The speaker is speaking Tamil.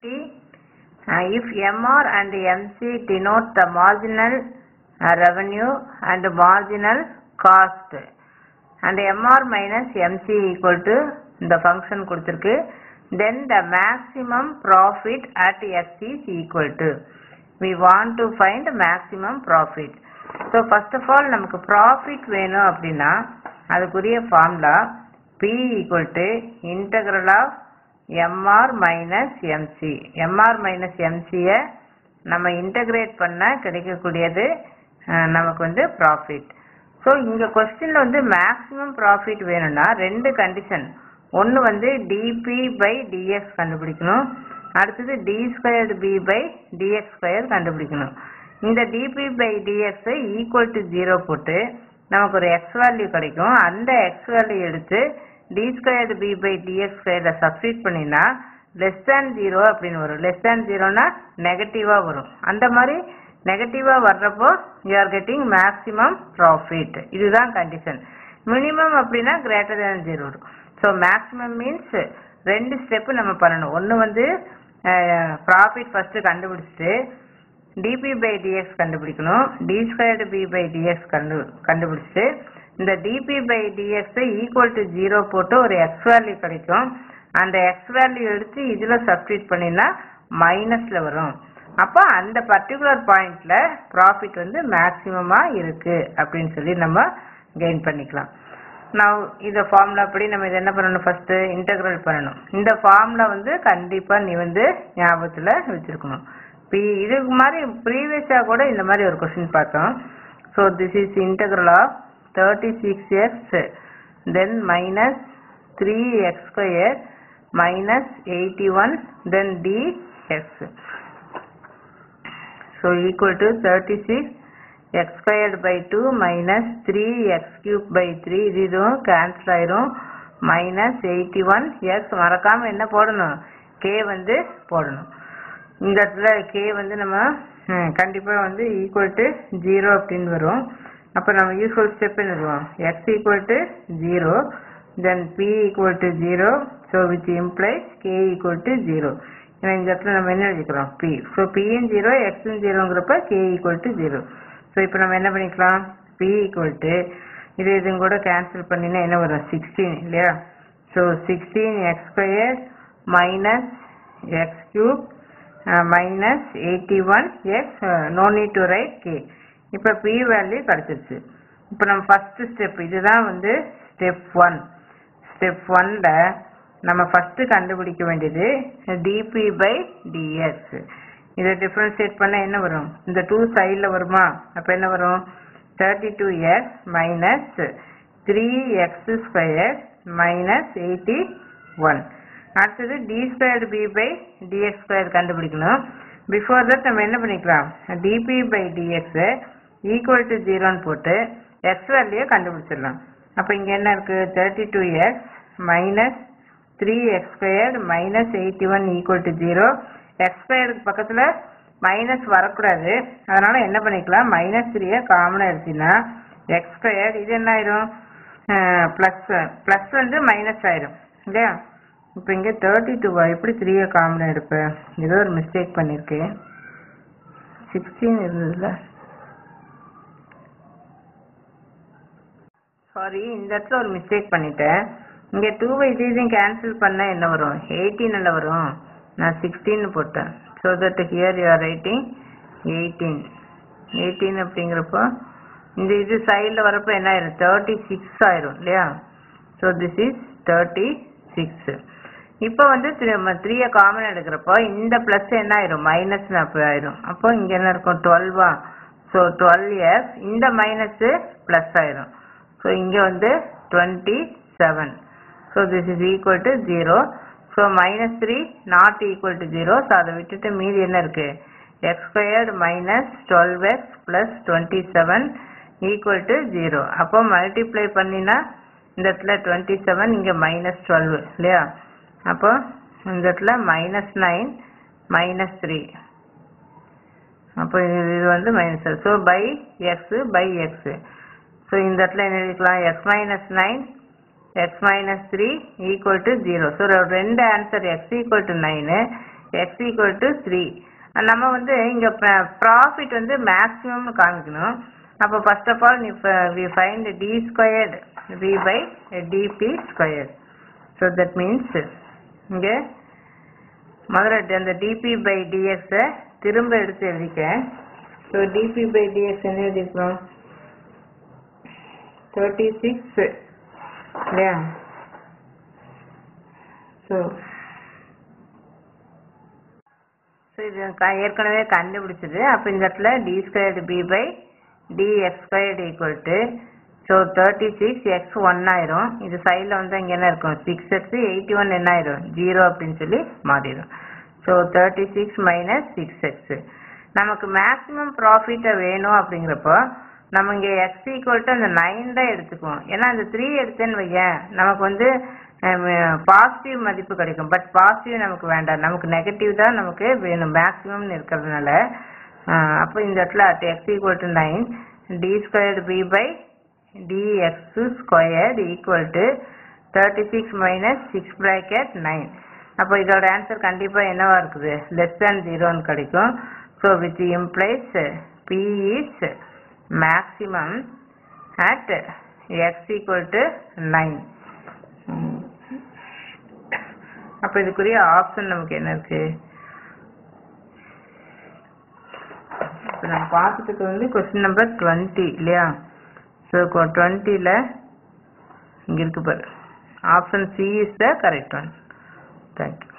Uh, if MR and MC denote the marginal uh, revenue and marginal cost and MR minus MC equal to the function கொடுத்திருக்கு then the maximum profit at X is equal to we want to find maximum profit so first of all நமக்கு profit வேணும் அப்படின்னா அதுக்குரிய formula P equal to integral of MR minus MC MR minus MC ய நம்ம இன்டகிரேட் பண்ண கிடைக்கக்கூடியது அஹ், நமக்கு வந்து ப்ராஃபிட் ஸோ இங்க கொஸ்டின்ல வந்து மேக்ஸிமம் ப்ராஃபிட் வேணும்னா ரெண்டு கண்டிஷன் ஒன்று வந்து டிபி பை டிஎக்ஸ் கண்டுபிடிக்கணும் அடுத்தது d squared p by d x square கண்டுபிடிக்கணும் இந்த டிபி பை டிஎக்ஸை ஈக்குவல் டு ஜீரோ போட்டு நமக்கு ஒரு எக்ஸ் வேல்யூ கிடைக்கும் அந்த எக்ஸ் வேல்யூ எடுத்து d squared p by d x ஸ்கொயர்ல சப்ஸ்டியூட் பண்ணினா லெஸ் தேன் ஜீரோ அப்படின்னு வரும் லெஸ் தேன் ஜீரோனா நெகட்டிவா வரும் அந்த மாதிரி நெகட்டிவா வர்றப்போ you are getting maximum profit இதுதான் கண்டிஷன் மினிமம் அப்படின்னா கிரேட்டர் தேன் ஜீரோ வரும் ஸோ மேக்ஸிமம் மீன்ஸ் ரெண்டு ஸ்டெப்பு நம்ம பண்ணணும் ஒன்று வந்து ப்ராஃபிட் ஃபர்ஸ்ட் கண்டுபிடிச்சிட்டு டிபி பை டிஎக்ஸ் கண்டுபிடிக்கணும் d squared p by d x கண்டு கண்டுபிடிச்சிட்டு இந்த டிபி பை டிஎக்ஸை ஈக்குவல் டு ஜீரோ போட்டு ஒரு எக்ஸ் வேல்யூ கிடைக்கும் அந்த எக்ஸ் வேல்யூ எடுத்து இதில் சப்ஸ்டியூட் பண்ணினா மைனஸ்ல வரும் அப்போ அந்த பர்டிகுலர் பாயிண்ட்ல ப்ராஃபிட் வந்து மேக்சிமமா இருக்கு அப்படின்னு சொல்லி நம்ம கெயின் பண்ணிக்கலாம் நான் இந்த ஃபார்முலா படி நம்ம இதை என்ன பண்ணணும் ஃபர்ஸ்ட் இன்டகிரல் பண்ணணும் இந்த ஃபார்முலா வந்து கண்டிப்பா நீ வந்து ஞாபகத்துல வச்சிருக்கணும் பி இதுக்கு மாதிரி ப்ரீவியஸா கூட இந்த மாதிரி ஒரு கொஸ்டின் பார்த்தோம் so this is integral of thirty six x then minus three x square minus eighty one then d x so equal to 36 x squared by 2 minus 3 x cube by 3 இது இதுவும் கேன்சல் ஆயிரும் minus 81 x மறக்காம என்ன போடணும் k வந்து போடணும் இந்த இடத்துல k வந்து நம்ம ம், கண்டிப்பா வந்து ஈக்குவல் டு ஜீரோ அப்படின்னு வரும் அப்ப நம்ம யூஸ்வல் ஸ்டெப் எழுதுவோம் x equal to zero then p equal to zero so which implies k equal to zero ஏன்னா இந்த இடத்துல நம்ம என்ன எழுதிக்கிறோம் p ஸோ பியும் ஜீரோ எக்ஸும் ஜீரோங்கிறப்ப k equal to zero so இப்போ நம்ம என்ன பண்ணிக்கலாம் p ஈக்குவல் டு இது இதுவும் கூட கேன்சல் பண்ணினா என்ன வரும் சிக்ஸ்டீன் இல்லையா so sixteen x square minus x cube minus eighty one x no need to write k இப்போ பி வேல்யூ கிடச்சிருச்சு இப்போ நம்ம ஃபர்ஸ்ட் ஸ்டெப் இதுதான் வந்து ஸ்டெப் ஒன் ஸ்டெப் ஒன்ல நம்ம ஃபர்ஸ்ட் கண்டுபிடிக்க வேண்டியது டிபி பை டிஎஸ் இதை டிஃபரன்ஷியேட் பண்ண என்ன வரும் இந்த டூ சைடில் வருமா அப்போ என்ன வரும் thirty two x minus three x square minus eighty one அடுத்தது d squared p by d x square கண்டுபிடிக்கணும் பிஃபோர் தட் நம்ம என்ன பண்ணிக்கலாம் d p by d x equal to ஜீரோன்னு போட்டு எக்ஸ் வேல்யூ கண்டுபிடிச்சிடலாம் அப்போ இங்கே என்ன இருக்கு thirty two x minus three x square minus eighty one equal to zero x ஸ்கொயருக்கு பக்கத்தில் மைனஸ் வரக்கூடாது அதனால என்ன பண்ணிக்கலாம் மைனஸ் த்ரீயை காமனாக எடுத்தீங்கன்னா எக்ஸ் ஸ்கொயர் இது என்ன ஆயிரும் ப்ளஸ் ப்ளஸ் வந்து மைனஸ் ஆயிரும் இல்லையா இப்போ இங்கே தேர்ட்டி டூவா எப்படி த்ரீயை காமனாக எடுப்பேன் ஏதோ ஒரு மிஸ்டேக் பண்ணியிருக்கேன் சிக்ஸ்டீன் இருந்ததுல சாரி இந்த இடத்துல ஒரு மிஸ்டேக் பண்ணிட்டேன் இங்க டூ பை இது இதையும் கேன்சல் பண்ணா என்ன வரும் எயிட்டீன்ல வரும் நான் சிக்ஸ்டீன் போட்டேன் so that here you are writing eighteen eighteen அப்படிங்கிறப்போ இந்த இது சைடில் வரப்போ என்ன ஆயிரும் தேர்ட்டி சிக்ஸ் ஆயிரும் இல்லையா so this is thirty six இப்போ வந்து த்ரீயை காமன் எடுக்கிறப்போ இந்த ப்ளஸ் என்ன ஆயிரும் மைனஸ் அப்போ ஆயிரும் அப்போ இங்கே என்ன இருக்கும் டுவெல்வா ஸோ டுவெல் இயர்ஸ் இந்த மைனஸ் ப்ளஸ் ஆயிரும் ஸோ இங்கே வந்து twenty seven so this is equal to zero so minus three not equal to zero so அதை விட்டுட்டு மீதி என்ன இருக்கு x squared minus twelve x plus twenty seven equal to zero அப்போ மல்டிப்ளை பண்ணினா இந்த இடத்துல டுவெண்ட்டி செவன் இங்கே மைனஸ் டுவெல் இல்லையா அப்போ இந்த இடத்துல மைனஸ் நைன் மைனஸ் த்ரீ அப்போ இது இது வந்து minus so by x by x so இந்த இடத்துல என்ன எழுதிக்கலாம் x minus nine x minus three equal to zero so ரெண்டு answer x equal to nine x equal to three நம்ம வந்து இங்கே ப்ராஃபிட் வந்து மேக்ஸிமம்னு காமிக்கணும் அப்போ ஃபர்ஸ்ட் ஆஃப் ஆல் நீ we find d squared v by d p squared so that means இங்கே முதல்ல அந்த டிபி பை டிஎக்ஸை திரும்ப எடுத்து எழுதிக்கேன் ஸோ டிபி பை டிஎக்ஸ் என்ன எழுதிக்கிறோம் தேர்ட்டி சிக்ஸ் இல்லையா ஸோ ஸோ இது க- ஏற்கனவே கண்டுபிடிச்சது அப்போ இந்த இடத்துல d squared p by d x squared equal to so thirty six x one ஆயிரும் இது சைடில் வந்து இங்கே என்ன இருக்கும் சிக்ஸ் எக்ஸ் எயிட்டி ஒன் என்ன ஆயிரும் ஜீரோ அப்படின்னு சொல்லி மாறிடும் so thirty six minus six x நமக்கு மேக்ஸிமம் ப்ராஃபிட்டை வேணும் அப்படிங்கிறப்போ நம்ம இங்கே எக்ஸ் ஈக்குவல் டு அந்த நைன் தான் எடுத்துக்குவோம் ஏன்னா அந்த த்ரீ எடுத்தேன்னு வையேன் நமக்கு வந்து பாசிட்டிவ் மதிப்பு கிடைக்கும் பட் பாசிட்டிவ் நமக்கு வேண்டாம் நமக்கு நெகட்டிவ் தான் நமக்கு வேணும் மேக்ஸிமம்னு இருக்கிறதுனால அஹ், அப்போ இந்த இடத்துல at x equal to nine d squared p by dx squared equal to 36 minus 6 bracket 9 அப்போ இதோட ஆன்சர் கண்டிப்பா என்னவா இருக்குது லெஸ் தேன் ஜீரோன்னு கிடைக்கும் so which implies p is maximum at x equal to nine அப்போ இதுக்குரிய ஆப்ஷன் நமக்கு என்ன இருக்கு இப்போ நம்ம பார்த்துட்டு வந்து கொஸ்டின் நம்பர் டுவெண்ட்டி இல்லையா ஸோ டுவெண்ட்டியில் இங்கே இருக்கு பாரு option C is the correct one thank you